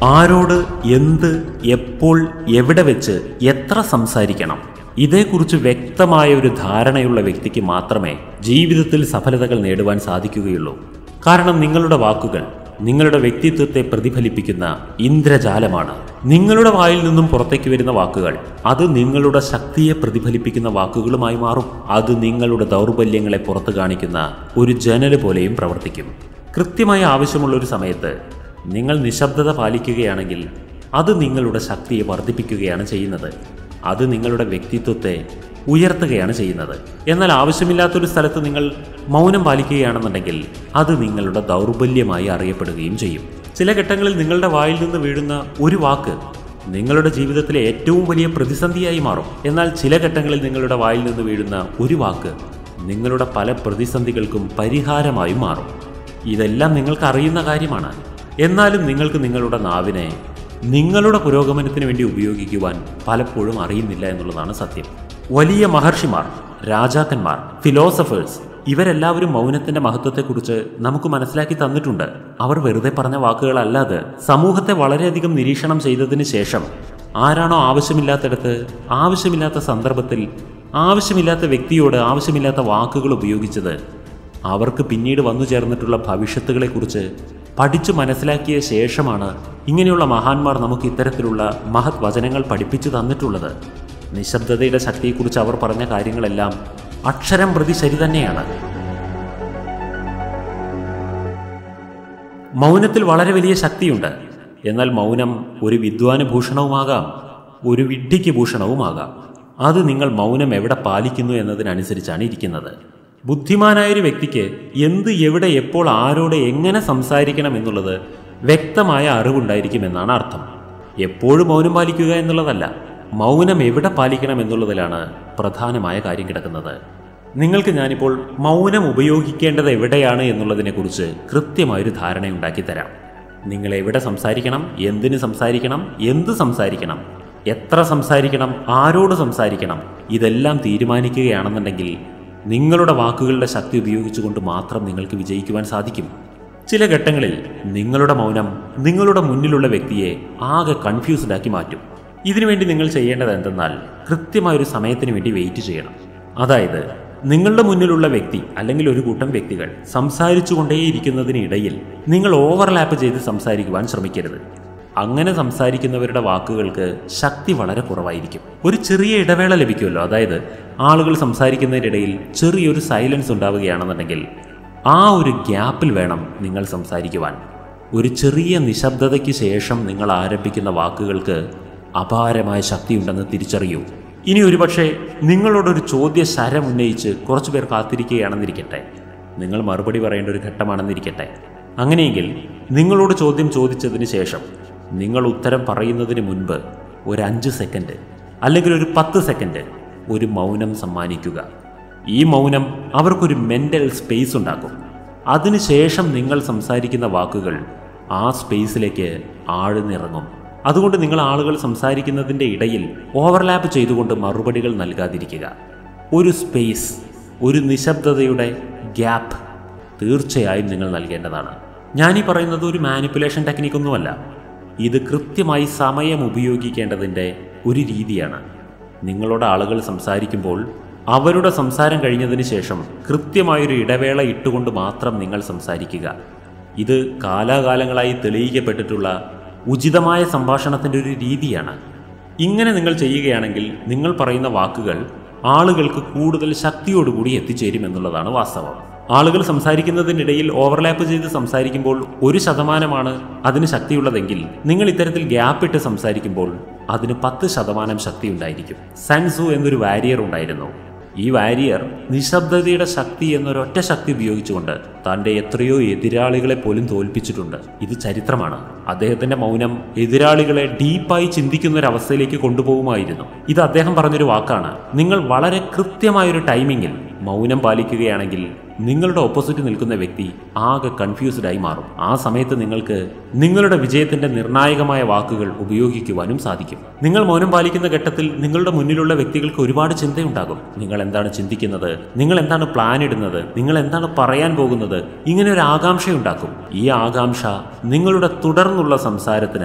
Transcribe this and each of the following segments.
ആരോട് എന്ത് എപ്പോൾ എവിടെ വെച്ച് എത്ര സംസാരിക്കണം ഇതേക്കുറിച്ച് വ്യക്തമായ ഒരു ധാരണയുള്ള വ്യക്തിക്ക് മാത്രമേ ജീവിതത്തിൽ സഫലതകൾ നേടുവാൻ സാധിക്കുകയുള്ളൂ കാരണം നിങ്ങളുടെ വാക്കുകൾ നിങ്ങളുടെ വ്യക്തിത്വത്തെ പ്രതിഫലിപ്പിക്കുന്ന ഇന്ദ്രജാലമാണ് നിങ്ങളുടെ വായിൽ നിന്നും പുറത്തേക്ക് വരുന്ന വാക്കുകൾ അത് നിങ്ങളുടെ ശക്തിയെ പ്രതിഫലിപ്പിക്കുന്ന വാക്കുകളുമായി മാറും അത് നിങ്ങളുടെ ദൗർബല്യങ്ങളെ പുറത്തു കാണിക്കുന്ന ഒരു ജനല് പോലെയും പ്രവർത്തിക്കും കൃത്യമായ ആവശ്യമുള്ള ഒരു സമയത്ത് നിങ്ങൾ നിശബ്ദത പാലിക്കുകയാണെങ്കിൽ അത് നിങ്ങളുടെ ശക്തിയെ വർദ്ധിപ്പിക്കുകയാണ് ചെയ്യുന്നത് അത് നിങ്ങളുടെ വ്യക്തിത്വത്തെ ഉയർത്തുകയാണ് ചെയ്യുന്നത് എന്നാൽ ആവശ്യമില്ലാത്തൊരു സ്ഥലത്ത് നിങ്ങൾ മൗനം പാലിക്കുകയാണെന്നുണ്ടെങ്കിൽ അത് നിങ്ങളുടെ ദൗർബല്യമായി അറിയപ്പെടുകയും ചെയ്യും ചില ഘട്ടങ്ങളിൽ നിങ്ങളുടെ വായിൽ നിന്ന് വീഴുന്ന ഒരു വാക്ക് നിങ്ങളുടെ ജീവിതത്തിലെ ഏറ്റവും വലിയ പ്രതിസന്ധിയായി മാറും എന്നാൽ ചില ഘട്ടങ്ങളിൽ നിങ്ങളുടെ വായിൽ നിന്ന് വീഴുന്ന ഒരു വാക്ക് നിങ്ങളുടെ പല പ്രതിസന്ധികൾക്കും പരിഹാരമായും മാറും ഇതെല്ലാം നിങ്ങൾക്ക് അറിയുന്ന കാര്യമാണ് എന്നാലും നിങ്ങൾക്ക് നിങ്ങളുടെ നാവിനെ നിങ്ങളുടെ പുരോഗമനത്തിന് വേണ്ടി ഉപയോഗിക്കുവാൻ പലപ്പോഴും അറിയുന്നില്ല എന്നുള്ളതാണ് സത്യം വലിയ മഹർഷിമാർ രാജാക്കന്മാർ ഫിലോസഫേഴ്സ് ഇവരെല്ലാവരും മൗനത്തിന്റെ മഹത്വത്തെക്കുറിച്ച് നമുക്ക് മനസ്സിലാക്കി തന്നിട്ടുണ്ട് അവർ വെറുതെ പറഞ്ഞ വാക്കുകളല്ലാതെ സമൂഹത്തെ വളരെയധികം നിരീക്ഷണം ചെയ്തതിന് ശേഷം ആരാണോ ആവശ്യമില്ലാത്തിടത്ത് ആവശ്യമില്ലാത്ത സന്ദർഭത്തിൽ ആവശ്യമില്ലാത്ത വ്യക്തിയോട് ആവശ്യമില്ലാത്ത വാക്കുകൾ ഉപയോഗിച്ചത് അവർക്ക് പിന്നീട് വന്നു ചേർന്നിട്ടുള്ള ഭവിഷ്യത്തുകളെക്കുറിച്ച് പഠിച്ചു മനസ്സിലാക്കിയ ശേഷമാണ് ഇങ്ങനെയുള്ള മഹാന്മാർ നമുക്ക് ഇത്തരത്തിലുള്ള മഹത് വചനങ്ങൾ പഠിപ്പിച്ചു തന്നിട്ടുള്ളത് നിശബ്ദതയുടെ ശക്തിയെക്കുറിച്ച് അവർ പറഞ്ഞ കാര്യങ്ങളെല്ലാം അക്ഷരം പ്രതി ശരി തന്നെയാണ് മൗനത്തിൽ വളരെ വലിയ ശക്തിയുണ്ട് എന്നാൽ മൗനം ഒരു വിദ്വാന് ഭൂഷണവുമാകാം ഒരു വിഡ്ഢിക്ക് ഭൂഷണവുമാകാം അത് നിങ്ങൾ മൗനം എവിടെ പാലിക്കുന്നു എന്നതിനനുസരിച്ചാണ് ഇരിക്കുന്നത് ബുദ്ധിമാനായ ഒരു വ്യക്തിക്ക് എന്ത് എവിടെ എപ്പോൾ ആരോട് എങ്ങനെ സംസാരിക്കണം എന്നുള്ളത് വ്യക്തമായ അറിവുണ്ടായിരിക്കുമെന്നാണ് അർത്ഥം എപ്പോഴും മൗനം പാലിക്കുക എന്നുള്ളതല്ല മൗനം എവിടെ പാലിക്കണം എന്നുള്ളതിലാണ് പ്രധാനമായ കാര്യം കിടക്കുന്നത് നിങ്ങൾക്ക് ഞാനിപ്പോൾ മൗനം ഉപയോഗിക്കേണ്ടത് എവിടെയാണ് എന്നുള്ളതിനെക്കുറിച്ച് കൃത്യമായൊരു ധാരണയുണ്ടാക്കി തരാം നിങ്ങൾ എവിടെ സംസാരിക്കണം എന്തിന് സംസാരിക്കണം എന്ത് സംസാരിക്കണം എത്ര സംസാരിക്കണം ആരോട് സംസാരിക്കണം ഇതെല്ലാം തീരുമാനിക്കുകയാണെന്നുണ്ടെങ്കിൽ നിങ്ങളുടെ വാക്കുകളുടെ ശക്തി ഉപയോഗിച്ചുകൊണ്ട് മാത്രം നിങ്ങൾക്ക് വിജയിക്കുവാൻ സാധിക്കും ചില ഘട്ടങ്ങളിൽ നിങ്ങളുടെ മൗനം നിങ്ങളുടെ മുന്നിലുള്ള വ്യക്തിയെ ആകെ കൺഫ്യൂസ്ഡ് ആക്കി മാറ്റും ഇതിനുവേണ്ടി നിങ്ങൾ ചെയ്യേണ്ടത് എന്തെന്നാൽ കൃത്യമായൊരു സമയത്തിന് വേണ്ടി വെയിറ്റ് ചെയ്യണം അതായത് നിങ്ങളുടെ മുന്നിലുള്ള വ്യക്തി അല്ലെങ്കിൽ ഒരു കൂട്ടം വ്യക്തികൾ സംസാരിച്ചുകൊണ്ടേയിരിക്കുന്നതിനിടയിൽ നിങ്ങൾ ഓവർലാപ്പ് ചെയ്ത് സംസാരിക്കുവാൻ ശ്രമിക്കരുത് അങ്ങനെ സംസാരിക്കുന്നവരുടെ വാക്കുകൾക്ക് ശക്തി വളരെ കുറവായിരിക്കും ഒരു ചെറിയ ഇടവേള ലഭിക്കുമല്ലോ അതായത് ആളുകൾ സംസാരിക്കുന്നതിനിടയിൽ ചെറിയൊരു സൈലൻസ് ഉണ്ടാവുകയാണെന്നുണ്ടെങ്കിൽ ആ ഒരു ഗ്യാപ്പിൽ വേണം നിങ്ങൾ സംസാരിക്കുവാൻ ഒരു ചെറിയ നിശബ്ദതയ്ക്ക് ശേഷം നിങ്ങൾ ആരംഭിക്കുന്ന വാക്കുകൾക്ക് അപാരമായ ശക്തിയുണ്ടെന്ന് തിരിച്ചറിയൂ ഇനി ഒരുപക്ഷെ നിങ്ങളോടൊരു ചോദ്യ ശരം ഉന്നയിച്ച് കുറച്ചു പേർ കാത്തിരിക്കുകയാണെന്നിരിക്കട്ടെ നിങ്ങൾ മറുപടി പറയേണ്ട ഒരു ഘട്ടമാണെന്നിരിക്കട്ടെ അങ്ങനെയെങ്കിൽ നിങ്ങളോട് ചോദ്യം ചോദിച്ചതിന് ശേഷം നിങ്ങൾ ഉത്തരം പറയുന്നതിന് മുൻപ് ഒരു അഞ്ച് സെക്കൻഡ് അല്ലെങ്കിൽ ഒരു പത്ത് സെക്കൻഡ് ഒരു മൗനം സമ്മാനിക്കുക ഈ മൗനം അവർക്കൊരു മെൻ്റൽ സ്പേസ് ഉണ്ടാക്കും അതിനുശേഷം നിങ്ങൾ സംസാരിക്കുന്ന വാക്കുകൾ ആ സ്പേസിലേക്ക് ആഴ്ന്നിറങ്ങും അതുകൊണ്ട് നിങ്ങൾ ആളുകൾ സംസാരിക്കുന്നതിൻ്റെ ഇടയിൽ ഓവർലാപ്പ് ചെയ്തുകൊണ്ട് മറുപടികൾ നൽകാതിരിക്കുക ഒരു സ്പേസ് ഒരു നിശബ്ദതയുടെ ഗ്യാപ്പ് തീർച്ചയായും നിങ്ങൾ നൽകേണ്ടതാണ് ഞാനീ പറയുന്നത് ഒരു മാനിപ്പുലേഷൻ ടെക്നിക്കൊന്നുമല്ല ഇത് കൃത്യമായി സമയം ഉപയോഗിക്കേണ്ടതിൻ്റെ ഒരു രീതിയാണ് നിങ്ങളോട് ആളുകൾ സംസാരിക്കുമ്പോൾ അവരുടെ സംസാരം കഴിഞ്ഞതിന് ശേഷം കൃത്യമായൊരു ഇടവേള ഇട്ടുകൊണ്ട് മാത്രം നിങ്ങൾ സംസാരിക്കുക ഇത് കാലാകാലങ്ങളായി തെളിയിക്കപ്പെട്ടിട്ടുള്ള ഉചിതമായ സംഭാഷണത്തിൻ്റെ ഒരു രീതിയാണ് ഇങ്ങനെ നിങ്ങൾ ചെയ്യുകയാണെങ്കിൽ നിങ്ങൾ പറയുന്ന വാക്കുകൾ ആളുകൾക്ക് കൂടുതൽ ശക്തിയോടുകൂടി എത്തിച്ചേരും എന്നുള്ളതാണ് വാസ്തവം ആളുകൾ സംസാരിക്കുന്നതിനിടയിൽ ഓവർലാപ്പ് ചെയ്ത് സംസാരിക്കുമ്പോൾ ഒരു ശതമാനമാണ് അതിന് ശക്തിയുള്ളതെങ്കിൽ നിങ്ങൾ ഇത്തരത്തിൽ ഗ്യാപ്പ് ഇട്ട് സംസാരിക്കുമ്പോൾ അതിന് പത്ത് ശതമാനം ശക്തി ഉണ്ടായിരിക്കും സൻസു എന്നൊരു വാരിയർ ഉണ്ടായിരുന്നു ഈ വാരിയർ നിശബ്ദതയുടെ ശക്തി എന്നൊരൊറ്റ ശക്തി ഉപയോഗിച്ചുകൊണ്ട് തൻ്റെ എത്രയോ എതിരാളികളെ പോലും തോൽപ്പിച്ചിട്ടുണ്ട് ഇത് ചരിത്രമാണ് അദ്ദേഹത്തിന്റെ മൗനം എതിരാളികളെ ഡീപ്പായി ചിന്തിക്കുന്ന ഒരു അവസ്ഥയിലേക്ക് കൊണ്ടുപോകുമായിരുന്നു ഇത് അദ്ദേഹം പറഞ്ഞൊരു വാക്കാണ് നിങ്ങൾ വളരെ കൃത്യമായൊരു ടൈമിങ്ങിൽ മൗനം പാലിക്കുകയാണെങ്കിൽ നിങ്ങളുടെ ഓപ്പോസിറ്റ് നിൽക്കുന്ന വ്യക്തി ആകെ കൺഫ്യൂസ്ഡ് ആയി മാറും ആ സമയത്ത് നിങ്ങൾക്ക് നിങ്ങളുടെ വിജയത്തിന്റെ നിർണായകമായ വാക്കുകൾ ഉപയോഗിക്കുവാനും സാധിക്കും നിങ്ങൾ മൗനം പാലിക്കുന്ന ഘട്ടത്തിൽ നിങ്ങളുടെ മുന്നിലുള്ള വ്യക്തികൾക്ക് ഒരുപാട് ചിന്തയുണ്ടാകും നിങ്ങൾ എന്താണ് ചിന്തിക്കുന്നത് നിങ്ങൾ എന്താണ് പ്ലാൻ ഇടുന്നത് നിങ്ങൾ എന്താണ് പറയാൻ പോകുന്നത് ഇങ്ങനെ ഒരു ആകാംക്ഷയുണ്ടാക്കും ഈ ആകാംക്ഷ നിങ്ങളുടെ തുടർന്നുള്ള സംസാരത്തിന്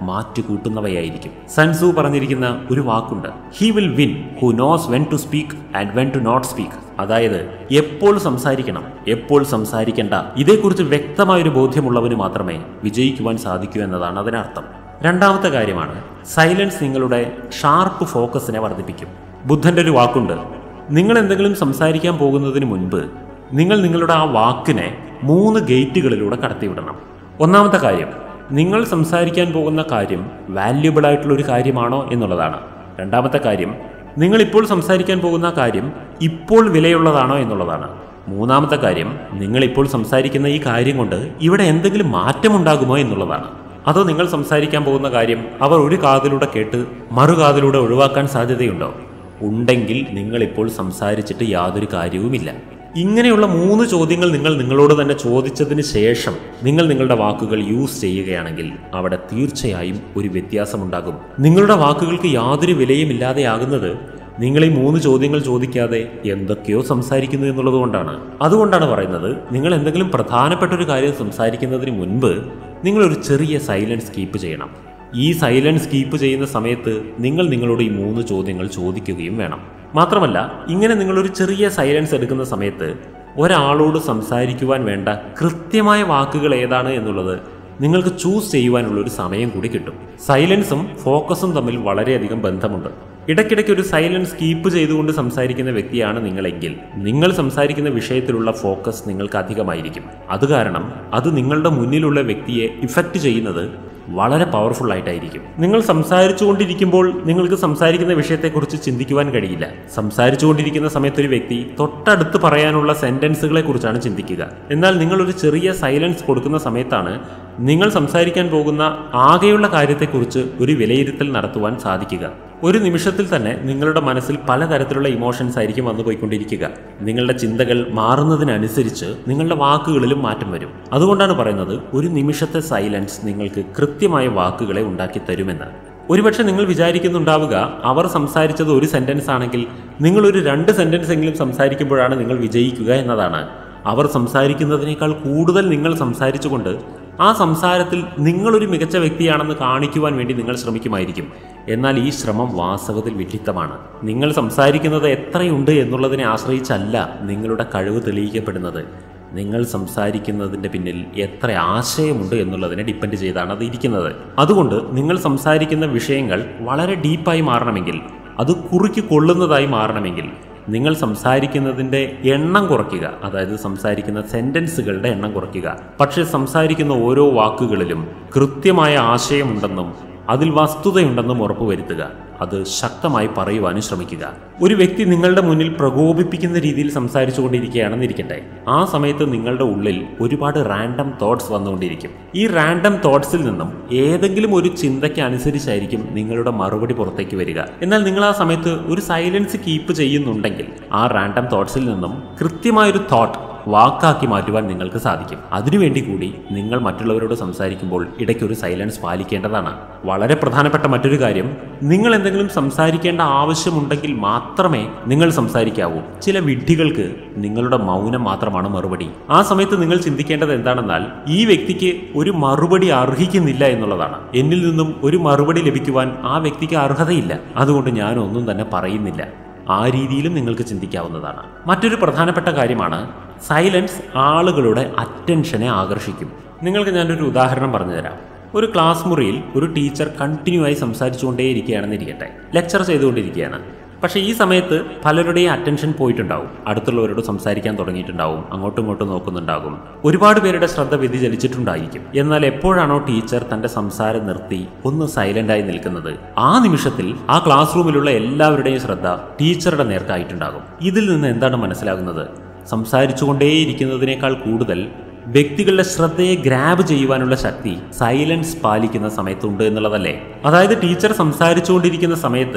മാറ്റുകൂട്ടുന്നവയായിരിക്കും സൻസു പറഞ്ഞിരിക്കുന്ന ഒരു വാക്കുണ്ട് he will win who knows when to speak and when to not speak അതായത് എപ്പോൾ സംസാരിക്കണം എപ്പോൾ സംസാരിക്കേണ്ട ഇതേക്കുറിച്ച് വ്യക്തമായൊരു ബോധ്യമുള്ളവന് മാത്രമേ വിജയിക്കുവാൻ സാധിക്കൂ എന്നതാണ് അതിനർത്ഥം രണ്ടാമത്തെ കാര്യമാണ് സൈലൻസ് നിങ്ങളുടെ ഷാർപ്പ് ഫോക്കസിനെ വർദ്ധിപ്പിക്കും ബുദ്ധന്റെ ഒരു വാക്കുണ്ട് നിങ്ങൾ എന്തെങ്കിലും സംസാരിക്കാൻ പോകുന്നതിന് മുൻപ് നിങ്ങൾ നിങ്ങളുടെ ആ വാക്കിനെ മൂന്ന് ഗേറ്റുകളിലൂടെ കടത്തിവിടണം ഒന്നാമത്തെ കാര്യം നിങ്ങൾ സംസാരിക്കാൻ പോകുന്ന കാര്യം വാല്യുബിൾ ആയിട്ടുള്ള ഒരു കാര്യമാണോ എന്നുള്ളതാണ് രണ്ടാമത്തെ കാര്യം നിങ്ങൾ ഇപ്പോൾ സംസാരിക്കാൻ പോകുന്ന കാര്യം ഇപ്പോൾ വിലയുള്ളതാണോ എന്നുള്ളതാണ് മൂന്നാമത്തെ കാര്യം നിങ്ങൾ ഇപ്പോൾ സംസാരിക്കുന്ന ഈ കാര്യം കൊണ്ട് ഇവിടെ എന്തെങ്കിലും മാറ്റമുണ്ടാകുമോ എന്നുള്ളതാണ് അതോ നിങ്ങൾ സംസാരിക്കാൻ പോകുന്ന കാര്യം അവർ ഒരു കാതിലൂടെ കേട്ട് മറുകാതിലൂടെ ഒഴിവാക്കാൻ സാധ്യതയുണ്ടോ ഉണ്ടെങ്കിൽ നിങ്ങൾ ഇപ്പോൾ സംസാരിച്ചിട്ട് യാതൊരു കാര്യവുമില്ല ഇങ്ങനെയുള്ള മൂന്ന് ചോദ്യങ്ങൾ നിങ്ങൾ നിങ്ങളോട് തന്നെ ചോദിച്ചതിന് ശേഷം നിങ്ങൾ നിങ്ങളുടെ വാക്കുകൾ യൂസ് ചെയ്യുകയാണെങ്കിൽ അവിടെ തീർച്ചയായും ഒരു വ്യത്യാസമുണ്ടാകും നിങ്ങളുടെ വാക്കുകൾക്ക് യാതൊരു വിലയും ഇല്ലാതെയാകുന്നത് നിങ്ങൾ ഈ മൂന്ന് ചോദ്യങ്ങൾ ചോദിക്കാതെ എന്തൊക്കെയോ സംസാരിക്കുന്നു എന്നുള്ളത് കൊണ്ടാണ് അതുകൊണ്ടാണ് പറയുന്നത് നിങ്ങൾ എന്തെങ്കിലും പ്രധാനപ്പെട്ട ഒരു കാര്യം സംസാരിക്കുന്നതിന് മുൻപ് നിങ്ങൾ ഒരു ചെറിയ സൈലൻസ് കീപ്പ് ചെയ്യണം ഈ സൈലൻസ് കീപ്പ് ചെയ്യുന്ന സമയത്ത് നിങ്ങൾ നിങ്ങളോട് ഈ മൂന്ന് ചോദ്യങ്ങൾ ചോദിക്കുകയും വേണം മാത്രമല്ല ഇങ്ങനെ നിങ്ങളൊരു ചെറിയ സൈലൻസ് എടുക്കുന്ന സമയത്ത് ഒരാളോട് സംസാരിക്കുവാൻ വേണ്ട കൃത്യമായ വാക്കുകൾ ഏതാണ് എന്നുള്ളത് നിങ്ങൾക്ക് ചൂസ് ചെയ്യുവാനുള്ള ഒരു സമയം കൂടി കിട്ടും സൈലൻസും ഫോക്കസും തമ്മിൽ വളരെയധികം ബന്ധമുണ്ട് ഇടയ്ക്കിടയ്ക്ക് ഒരു സൈലൻസ് കീപ്പ് ചെയ്തുകൊണ്ട് സംസാരിക്കുന്ന വ്യക്തിയാണ് നിങ്ങളെങ്കിൽ നിങ്ങൾ സംസാരിക്കുന്ന വിഷയത്തിലുള്ള ഫോക്കസ് നിങ്ങൾക്ക് അധികമായിരിക്കും അത് കാരണം അത് നിങ്ങളുടെ മുന്നിലുള്ള വ്യക്തിയെ ഇഫക്റ്റ് ചെയ്യുന്നത് വളരെ പവർഫുൾ ആയിട്ടായിരിക്കും നിങ്ങൾ സംസാരിച്ചുകൊണ്ടിരിക്കുമ്പോൾ നിങ്ങൾക്ക് സംസാരിക്കുന്ന വിഷയത്തെക്കുറിച്ച് ചിന്തിക്കുവാൻ കഴിയില്ല സംസാരിച്ചുകൊണ്ടിരിക്കുന്ന സമയത്ത് ഒരു വ്യക്തി തൊട്ടടുത്ത് പറയാനുള്ള സെന്റൻസുകളെ കുറിച്ചാണ് ചിന്തിക്കുക എന്നാൽ നിങ്ങൾ ഒരു ചെറിയ സൈലൻസ് കൊടുക്കുന്ന സമയത്താണ് നിങ്ങൾ സംസാരിക്കാൻ പോകുന്ന ആകെയുള്ള കാര്യത്തെക്കുറിച്ച് ഒരു വിലയിരുത്തൽ നടത്തുവാൻ സാധിക്കുക ഒരു നിമിഷത്തിൽ തന്നെ നിങ്ങളുടെ മനസ്സിൽ പലതരത്തിലുള്ള ഇമോഷൻസ് ആയിരിക്കും വന്നു പോയിക്കൊണ്ടിരിക്കുക നിങ്ങളുടെ ചിന്തകൾ മാറുന്നതിനനുസരിച്ച് നിങ്ങളുടെ വാക്കുകളിലും മാറ്റം വരും അതുകൊണ്ടാണ് പറയുന്നത് ഒരു നിമിഷത്തെ സൈലൻസ് നിങ്ങൾക്ക് കൃത്യമായ വാക്കുകളെ ഉണ്ടാക്കി തരുമെന്ന് ഒരുപക്ഷെ നിങ്ങൾ വിചാരിക്കുന്നുണ്ടാവുക അവർ സംസാരിച്ചത് ഒരു സെന്റൻസ് ആണെങ്കിൽ നിങ്ങൾ ഒരു രണ്ട് സെന്റൻസ് എങ്കിലും സംസാരിക്കുമ്പോഴാണ് നിങ്ങൾ വിജയിക്കുക എന്നതാണ് അവർ സംസാരിക്കുന്നതിനേക്കാൾ കൂടുതൽ നിങ്ങൾ സംസാരിച്ചുകൊണ്ട് ആ സംസാരത്തിൽ നിങ്ങളൊരു മികച്ച വ്യക്തിയാണെന്ന് കാണിക്കുവാൻ വേണ്ടി നിങ്ങൾ ശ്രമിക്കുമായിരിക്കും എന്നാൽ ഈ ശ്രമം വാസ്തവത്തിൽ വിഡിത്തമാണ് നിങ്ങൾ സംസാരിക്കുന്നത് എത്രയുണ്ട് എന്നുള്ളതിനെ ആശ്രയിച്ചല്ല നിങ്ങളുടെ കഴിവ് തെളിയിക്കപ്പെടുന്നത് നിങ്ങൾ സംസാരിക്കുന്നതിൻ്റെ പിന്നിൽ എത്ര ആശയമുണ്ട് എന്നുള്ളതിനെ ഡിപ്പെൻഡ് ചെയ്താണ് അത് ഇരിക്കുന്നത് അതുകൊണ്ട് നിങ്ങൾ സംസാരിക്കുന്ന വിഷയങ്ങൾ വളരെ ഡീപ്പായി മാറണമെങ്കിൽ അത് കുറുക്കി കൊള്ളുന്നതായി മാറണമെങ്കിൽ നിങ്ങൾ സംസാരിക്കുന്നതിൻ്റെ എണ്ണം കുറയ്ക്കുക അതായത് സംസാരിക്കുന്ന സെൻറ്റൻസുകളുടെ എണ്ണം കുറയ്ക്കുക പക്ഷേ സംസാരിക്കുന്ന ഓരോ വാക്കുകളിലും കൃത്യമായ ആശയമുണ്ടെന്നും അതിൽ വസ്തുതയുണ്ടെന്നും ഉറപ്പുവരുത്തുക അത് ശക്തമായി പറയുവാനും ശ്രമിക്കുക ഒരു വ്യക്തി നിങ്ങളുടെ മുന്നിൽ പ്രകോപിപ്പിക്കുന്ന രീതിയിൽ സംസാരിച്ചു കൊണ്ടിരിക്കുകയാണെന്നിരിക്കട്ടെ ആ സമയത്ത് നിങ്ങളുടെ ഉള്ളിൽ ഒരുപാട് റാൻഡം തോട്ട്സ് വന്നുകൊണ്ടിരിക്കും ഈ റാൻഡം തോട്ട്സിൽ നിന്നും ഏതെങ്കിലും ഒരു ചിന്തയ്ക്ക് അനുസരിച്ചായിരിക്കും നിങ്ങളുടെ മറുപടി പുറത്തേക്ക് വരിക എന്നാൽ നിങ്ങൾ ആ സമയത്ത് ഒരു സൈലൻസ് കീപ്പ് ചെയ്യുന്നുണ്ടെങ്കിൽ ആ റാൻഡം തോട്ട്സിൽ നിന്നും കൃത്യമായൊരു തോട്ട് വാക്കാക്കി മാറ്റുവാൻ നിങ്ങൾക്ക് സാധിക്കും അതിനുവേണ്ടി കൂടി നിങ്ങൾ മറ്റുള്ളവരോട് സംസാരിക്കുമ്പോൾ ഇടയ്ക്കൊരു സൈലൻസ് പാലിക്കേണ്ടതാണ് വളരെ പ്രധാനപ്പെട്ട മറ്റൊരു കാര്യം നിങ്ങൾ എന്തെങ്കിലും സംസാരിക്കേണ്ട ആവശ്യമുണ്ടെങ്കിൽ മാത്രമേ നിങ്ങൾ സംസാരിക്കാവൂ ചില വിഡ്ഢികൾക്ക് നിങ്ങളുടെ മൗനം മാത്രമാണ് മറുപടി ആ സമയത്ത് നിങ്ങൾ ചിന്തിക്കേണ്ടത് എന്താണെന്നാൽ ഈ വ്യക്തിക്ക് ഒരു മറുപടി അർഹിക്കുന്നില്ല എന്നുള്ളതാണ് എന്നിൽ നിന്നും ഒരു മറുപടി ലഭിക്കുവാൻ ആ വ്യക്തിക്ക് അർഹതയില്ല അതുകൊണ്ട് ഞാൻ ഒന്നും തന്നെ പറയുന്നില്ല ആ രീതിയിലും നിങ്ങൾക്ക് ചിന്തിക്കാവുന്നതാണ് മറ്റൊരു പ്രധാനപ്പെട്ട കാര്യമാണ് സൈലൻസ് ആളുകളുടെ അറ്റൻഷനെ ആകർഷിക്കും നിങ്ങൾക്ക് ഞാനൊരു ഉദാഹരണം പറഞ്ഞുതരാം ഒരു ക്ലാസ് മുറിയിൽ ഒരു ടീച്ചർ കണ്ടിന്യൂ ആയി സംസാരിച്ചുകൊണ്ടേയിരിക്കുകയാണെന്നിരിക്കട്ടെ ലെക്ചർ ചെയ്തുകൊണ്ടിരിക്കുകയാണ് പക്ഷേ ഈ സമയത്ത് പലരുടെയും അറ്റൻഷൻ പോയിട്ടുണ്ടാവും അടുത്തുള്ളവരോട് സംസാരിക്കാൻ തുടങ്ങിയിട്ടുണ്ടാവും അങ്ങോട്ടും ഇങ്ങോട്ടും നോക്കുന്നുണ്ടാകും ഒരുപാട് പേരുടെ ശ്രദ്ധ വ്യതിചലിച്ചിട്ടുണ്ടായിരിക്കും എന്നാൽ എപ്പോഴാണോ ടീച്ചർ തന്റെ സംസാരം നിർത്തി ഒന്ന് സൈലന്റായി നിൽക്കുന്നത് ആ നിമിഷത്തിൽ ആ ക്ലാസ് റൂമിലുള്ള എല്ലാവരുടെയും ശ്രദ്ധ ടീച്ചറുടെ നേർക്കായിട്ടുണ്ടാകും ഇതിൽ നിന്ന് എന്താണ് മനസ്സിലാകുന്നത് സംസാരിച്ചുകൊണ്ടേയിരിക്കുന്നതിനേക്കാൾ കൂടുതൽ വ്യക്തികളുടെ ശ്രദ്ധയെ ഗ്രാബ് ചെയ്യുവാനുള്ള ശക്തി സൈലൻസ് പാലിക്കുന്ന സമയത്തുണ്ട് എന്നുള്ളതല്ലേ അതായത് ടീച്ചർ സംസാരിച്ചുകൊണ്ടിരിക്കുന്ന സമയത്ത്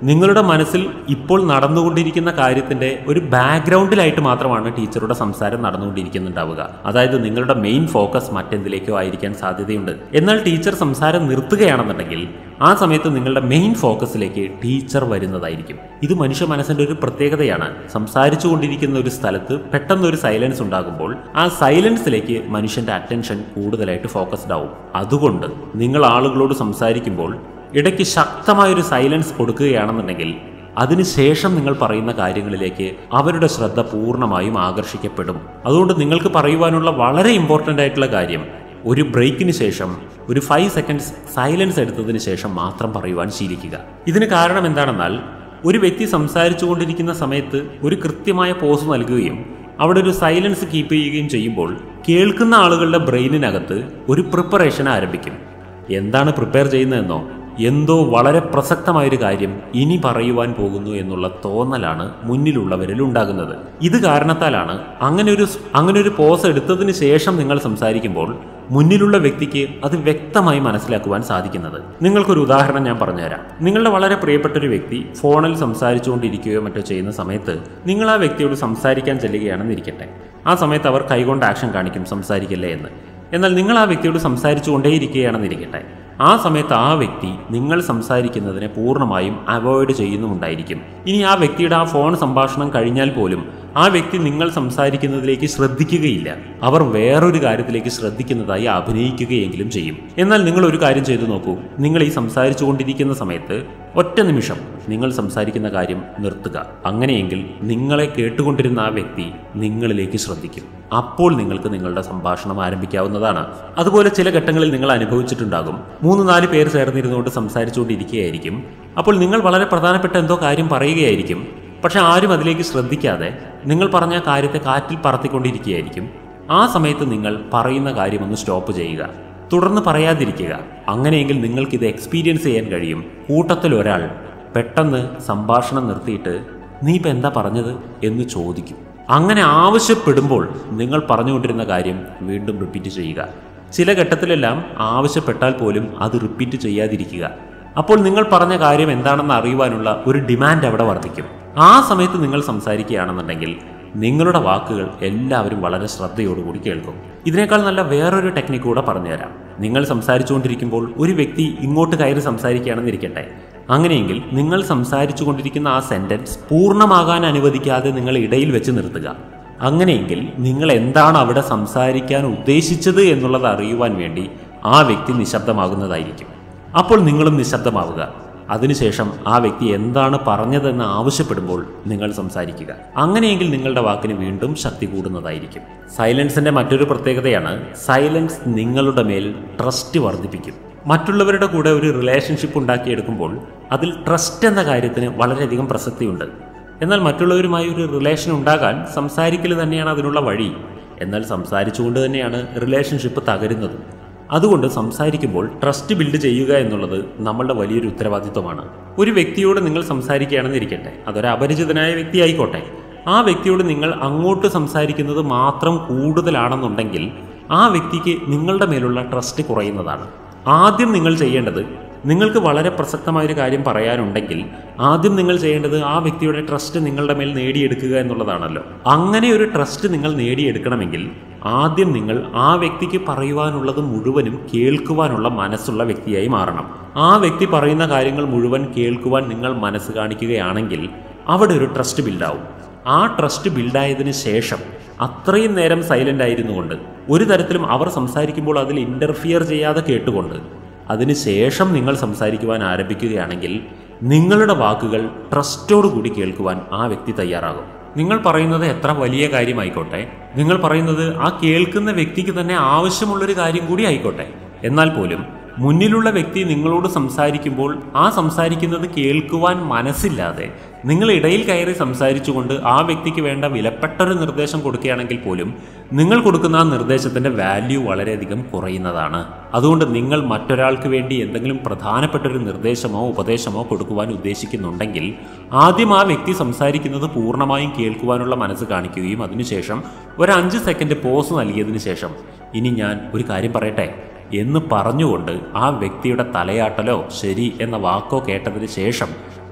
നിങ്ങളുടെ മനസ്സിൽ ഇപ്പോൾ നടന്നുകൊണ്ടിരിക്കുന്ന കാര്യത്തിന്റെ ഒരു ബാക്ക്ഗ്രൗണ്ടിലായിട്ട് മാത്രമാണ് ടീച്ചറുടെ സംസാരം നടന്നുകൊണ്ടിരിക്കുന്നുണ്ടാവുക അതായത് നിങ്ങളുടെ മെയിൻ ഫോക്കസ് മറ്റെന്തിലേക്കോ ആയിരിക്കാൻ സാധ്യതയുണ്ട് എന്നാൽ ടീച്ചർ സംസാരം നിർത്തുകയാണെന്നുണ്ടെങ്കിൽ ആ സമയത്ത് നിങ്ങളുടെ മെയിൻ ഫോക്കസിലേക്ക് ടീച്ചർ വരുന്നതായിരിക്കും ഇത് മനുഷ്യ മനസ്സിന്റെ ഒരു പ്രത്യേകതയാണ് സംസാരിച്ചു കൊണ്ടിരിക്കുന്ന ഒരു സ്ഥലത്ത് പെട്ടെന്ന് ഒരു സൈലൻസ് ഉണ്ടാകുമ്പോൾ ആ സൈലൻസിലേക്ക് മനുഷ്യന്റെ അറ്റൻഷൻ കൂടുതലായിട്ട് ഫോക്കസ്ഡ് ആവും അതുകൊണ്ട് നിങ്ങൾ ആളുകളോട് സംസാരിക്കുമ്പോൾ ഇടയ്ക്ക് ശക്തമായൊരു സൈലൻസ് കൊടുക്കുകയാണെന്നുണ്ടെങ്കിൽ അതിനുശേഷം നിങ്ങൾ പറയുന്ന കാര്യങ്ങളിലേക്ക് അവരുടെ ശ്രദ്ധ പൂർണ്ണമായും ആകർഷിക്കപ്പെടും അതുകൊണ്ട് നിങ്ങൾക്ക് പറയുവാനുള്ള വളരെ ഇമ്പോർട്ടൻ്റ് ആയിട്ടുള്ള കാര്യം ഒരു ബ്രേക്കിന് ശേഷം ഒരു ഫൈവ് സെക്കൻഡ്സ് സൈലൻസ് എടുത്തതിന് ശേഷം മാത്രം പറയുവാൻ ശീലിക്കുക ഇതിന് കാരണം എന്താണെന്നാൽ ഒരു വ്യക്തി സംസാരിച്ചു കൊണ്ടിരിക്കുന്ന സമയത്ത് ഒരു കൃത്യമായ പോസ് നൽകുകയും അവിടെ ഒരു സൈലൻസ് കീപ്പ് ചെയ്യുകയും ചെയ്യുമ്പോൾ കേൾക്കുന്ന ആളുകളുടെ ബ്രെയിനിനകത്ത് ഒരു പ്രിപ്പറേഷൻ ആരംഭിക്കും എന്താണ് പ്രിപ്പയർ ചെയ്യുന്നതെന്നോ എന്തോ വളരെ പ്രസക്തമായൊരു കാര്യം ഇനി പറയുവാൻ പോകുന്നു എന്നുള്ള തോന്നലാണ് മുന്നിലുള്ളവരിൽ ഉണ്ടാകുന്നത് ഇത് കാരണത്താലാണ് അങ്ങനെ ഒരു അങ്ങനെ ഒരു പോസ് എടുത്തതിന് ശേഷം നിങ്ങൾ സംസാരിക്കുമ്പോൾ മുന്നിലുള്ള വ്യക്തിക്ക് അത് വ്യക്തമായി മനസ്സിലാക്കുവാൻ സാധിക്കുന്നത് നിങ്ങൾക്കൊരു ഉദാഹരണം ഞാൻ പറഞ്ഞുതരാം നിങ്ങളുടെ വളരെ പ്രിയപ്പെട്ട ഒരു വ്യക്തി ഫോണിൽ സംസാരിച്ചുകൊണ്ടിരിക്കുകയോ മറ്റോ ചെയ്യുന്ന സമയത്ത് നിങ്ങൾ ആ വ്യക്തിയോട് സംസാരിക്കാൻ ചെല്ലുകയാണെന്ന് ഇരിക്കട്ടെ ആ സമയത്ത് അവർ കൈകൊണ്ട് ആക്ഷൻ കാണിക്കും സംസാരിക്കല്ലേ എന്ന് എന്നാൽ നിങ്ങൾ ആ വ്യക്തിയോട് സംസാരിച്ചു കൊണ്ടേയിരിക്കുകയാണെന്നിരിക്കട്ടെ ആ സമയത്ത് ആ വ്യക്തി നിങ്ങൾ സംസാരിക്കുന്നതിനെ പൂർണ്ണമായും അവോയ്ഡ് ചെയ്യുന്നുമുണ്ടായിരിക്കും ഇനി ആ വ്യക്തിയുടെ ആ ഫോൺ സംഭാഷണം കഴിഞ്ഞാൽ പോലും ആ വ്യക്തി നിങ്ങൾ സംസാരിക്കുന്നതിലേക്ക് ശ്രദ്ധിക്കുകയില്ല അവർ വേറൊരു കാര്യത്തിലേക്ക് ശ്രദ്ധിക്കുന്നതായി അഭിനയിക്കുകയെങ്കിലും ചെയ്യും എന്നാൽ നിങ്ങൾ ഒരു കാര്യം ചെയ്തു നോക്കൂ നിങ്ങൾ ഈ സംസാരിച്ചു കൊണ്ടിരിക്കുന്ന സമയത്ത് ഒറ്റ നിമിഷം നിങ്ങൾ സംസാരിക്കുന്ന കാര്യം നിർത്തുക അങ്ങനെയെങ്കിൽ നിങ്ങളെ കേട്ടുകൊണ്ടിരുന്ന ആ വ്യക്തി നിങ്ങളിലേക്ക് ശ്രദ്ധിക്കും അപ്പോൾ നിങ്ങൾക്ക് നിങ്ങളുടെ സംഭാഷണം ആരംഭിക്കാവുന്നതാണ് അതുപോലെ ചില ഘട്ടങ്ങളിൽ നിങ്ങൾ അനുഭവിച്ചിട്ടുണ്ടാകും മൂന്ന് നാല് പേർ ചേർന്നിരുന്നുകൊണ്ട് സംസാരിച്ചുകൊണ്ടിരിക്കുകയായിരിക്കും അപ്പോൾ നിങ്ങൾ വളരെ പ്രധാനപ്പെട്ട എന്തോ കാര്യം പറയുകയായിരിക്കും പക്ഷെ ആരും അതിലേക്ക് ശ്രദ്ധിക്കാതെ നിങ്ങൾ പറഞ്ഞ കാര്യത്തെ കാറ്റിൽ പറത്തിക്കൊണ്ടിരിക്കുകയായിരിക്കും ആ സമയത്ത് നിങ്ങൾ പറയുന്ന കാര്യമൊന്ന് സ്റ്റോപ്പ് ചെയ്യുക തുടർന്ന് പറയാതിരിക്കുക അങ്ങനെയെങ്കിൽ നിങ്ങൾക്ക് ഇത് എക്സ്പീരിയൻസ് ചെയ്യാൻ കഴിയും കൂട്ടത്തിൽ ഒരാൾ പെട്ടെന്ന് സംഭാഷണം നിർത്തിയിട്ട് നീ ഇപ്പം എന്താ പറഞ്ഞത് എന്ന് ചോദിക്കും അങ്ങനെ ആവശ്യപ്പെടുമ്പോൾ നിങ്ങൾ പറഞ്ഞുകൊണ്ടിരുന്ന കാര്യം വീണ്ടും റിപ്പീറ്റ് ചെയ്യുക ചില ഘട്ടത്തിലെല്ലാം ആവശ്യപ്പെട്ടാൽ പോലും അത് റിപ്പീറ്റ് ചെയ്യാതിരിക്കുക അപ്പോൾ നിങ്ങൾ പറഞ്ഞ കാര്യം എന്താണെന്ന് അറിയുവാനുള്ള ഒരു ഡിമാൻഡ് അവിടെ വർദ്ധിക്കും ആ സമയത്ത് നിങ്ങൾ സംസാരിക്കുകയാണെന്നുണ്ടെങ്കിൽ നിങ്ങളുടെ വാക്കുകൾ എല്ലാവരും വളരെ ശ്രദ്ധയോടുകൂടി കേൾക്കും ഇതിനേക്കാൾ നല്ല വേറൊരു ടെക്നിക്ക് കൂടെ പറഞ്ഞുതരാം നിങ്ങൾ സംസാരിച്ചുകൊണ്ടിരിക്കുമ്പോൾ ഒരു വ്യക്തി ഇങ്ങോട്ട് കയറി സംസാരിക്കുകയാണെന്നിരിക്കട്ടെ അങ്ങനെയെങ്കിൽ നിങ്ങൾ സംസാരിച്ചു കൊണ്ടിരിക്കുന്ന ആ സെന്റൻസ് പൂർണ്ണമാകാൻ അനുവദിക്കാതെ നിങ്ങൾ ഇടയിൽ വെച്ച് നിർത്തുക അങ്ങനെയെങ്കിൽ നിങ്ങൾ എന്താണ് അവിടെ സംസാരിക്കാൻ ഉദ്ദേശിച്ചത് എന്നുള്ളത് അറിയുവാൻ വേണ്ടി ആ വ്യക്തി നിശബ്ദമാകുന്നതായിരിക്കും അപ്പോൾ നിങ്ങളും നിശബ്ദമാവുക അതിനുശേഷം ആ വ്യക്തി എന്താണ് പറഞ്ഞതെന്ന് ആവശ്യപ്പെടുമ്പോൾ നിങ്ങൾ സംസാരിക്കുക അങ്ങനെയെങ്കിൽ നിങ്ങളുടെ വാക്കിന് വീണ്ടും ശക്തി കൂടുന്നതായിരിക്കും സൈലൻസിന്റെ മറ്റൊരു പ്രത്യേകതയാണ് സൈലൻസ് നിങ്ങളുടെ മേൽ ട്രസ്റ്റ് വർദ്ധിപ്പിക്കും മറ്റുള്ളവരുടെ കൂടെ ഒരു റിലേഷൻഷിപ്പ് ഉണ്ടാക്കിയെടുക്കുമ്പോൾ അതിൽ ട്രസ്റ്റ് എന്ന കാര്യത്തിന് വളരെയധികം പ്രസക്തിയുണ്ട് എന്നാൽ മറ്റുള്ളവരുമായി ഒരു റിലേഷൻ ഉണ്ടാകാൻ സംസാരിക്കൽ തന്നെയാണ് അതിനുള്ള വഴി എന്നാൽ സംസാരിച്ചുകൊണ്ട് തന്നെയാണ് റിലേഷൻഷിപ്പ് തകരുന്നത് അതുകൊണ്ട് സംസാരിക്കുമ്പോൾ ട്രസ്റ്റ് ബിൽഡ് ചെയ്യുക എന്നുള്ളത് നമ്മളുടെ വലിയൊരു ഉത്തരവാദിത്വമാണ് ഒരു വ്യക്തിയോട് നിങ്ങൾ സംസാരിക്കുകയാണെന്നിരിക്കട്ടെ അതൊരു അപരിചിതനായ വ്യക്തി ആയിക്കോട്ടെ ആ വ്യക്തിയോട് നിങ്ങൾ അങ്ങോട്ട് സംസാരിക്കുന്നത് മാത്രം കൂടുതലാണെന്നുണ്ടെങ്കിൽ ആ വ്യക്തിക്ക് നിങ്ങളുടെ മേലുള്ള ട്രസ്റ്റ് കുറയുന്നതാണ് ആദ്യം നിങ്ങൾ ചെയ്യേണ്ടത് നിങ്ങൾക്ക് വളരെ പ്രസക്തമായൊരു കാര്യം പറയാനുണ്ടെങ്കിൽ ആദ്യം നിങ്ങൾ ചെയ്യേണ്ടത് ആ വ്യക്തിയുടെ ട്രസ്റ്റ് നിങ്ങളുടെ മേൽ നേടിയെടുക്കുക എന്നുള്ളതാണല്ലോ അങ്ങനെ ഒരു ട്രസ്റ്റ് നിങ്ങൾ നേടിയെടുക്കണമെങ്കിൽ ആദ്യം നിങ്ങൾ ആ വ്യക്തിക്ക് പറയുവാനുള്ളത് മുഴുവനും കേൾക്കുവാനുള്ള മനസ്സുള്ള വ്യക്തിയായി മാറണം ആ വ്യക്തി പറയുന്ന കാര്യങ്ങൾ മുഴുവൻ കേൾക്കുവാൻ നിങ്ങൾ മനസ്സ് കാണിക്കുകയാണെങ്കിൽ അവിടെ ഒരു ട്രസ്റ്റ് ബിൽഡാവും ആ ട്രസ്റ്റ് ബിൽഡായതിനു ശേഷം അത്രയും നേരം സൈലന്റ് ആയിരുന്നുകൊണ്ട് ഒരു തരത്തിലും അവർ സംസാരിക്കുമ്പോൾ അതിൽ ഇന്റർഫിയർ ചെയ്യാതെ കേട്ടുകൊണ്ട് അതിനുശേഷം നിങ്ങൾ സംസാരിക്കുവാൻ ആരംഭിക്കുകയാണെങ്കിൽ നിങ്ങളുടെ വാക്കുകൾ ട്രസ്റ്റോടുകൂടി കേൾക്കുവാൻ ആ വ്യക്തി തയ്യാറാകും നിങ്ങൾ പറയുന്നത് എത്ര വലിയ കാര്യമായിക്കോട്ടെ നിങ്ങൾ പറയുന്നത് ആ കേൾക്കുന്ന വ്യക്തിക്ക് തന്നെ ആവശ്യമുള്ളൊരു കാര്യം കൂടി ആയിക്കോട്ടെ എന്നാൽ പോലും മുന്നിലുള്ള വ്യക്തി നിങ്ങളോട് സംസാരിക്കുമ്പോൾ ആ സംസാരിക്കുന്നത് കേൾക്കുവാൻ മനസ്സില്ലാതെ നിങ്ങൾ ഇടയിൽ കയറി സംസാരിച്ചുകൊണ്ട് ആ വ്യക്തിക്ക് വേണ്ട വിലപ്പെട്ടൊരു നിർദ്ദേശം കൊടുക്കുകയാണെങ്കിൽ പോലും നിങ്ങൾ കൊടുക്കുന്ന ആ നിർദ്ദേശത്തിന്റെ വാല്യൂ വളരെയധികം കുറയുന്നതാണ് അതുകൊണ്ട് നിങ്ങൾ മറ്റൊരാൾക്ക് വേണ്ടി എന്തെങ്കിലും പ്രധാനപ്പെട്ട ഒരു നിർദ്ദേശമോ ഉപദേശമോ കൊടുക്കുവാൻ ഉദ്ദേശിക്കുന്നുണ്ടെങ്കിൽ ആദ്യം ആ വ്യക്തി സംസാരിക്കുന്നത് പൂർണ്ണമായും കേൾക്കുവാനുള്ള മനസ്സ് കാണിക്കുകയും അതിനുശേഷം ഒരു അഞ്ച് സെക്കൻഡ് പോസ് നൽകിയതിനു ശേഷം ഇനി ഞാൻ ഒരു കാര്യം പറയട്ടെ എന്ന് പറഞ്ഞുകൊണ്ട് ആ വ്യക്തിയുടെ തലയാട്ടലോ ശരി എന്ന വാക്കോ കേട്ടതിന് ശേഷം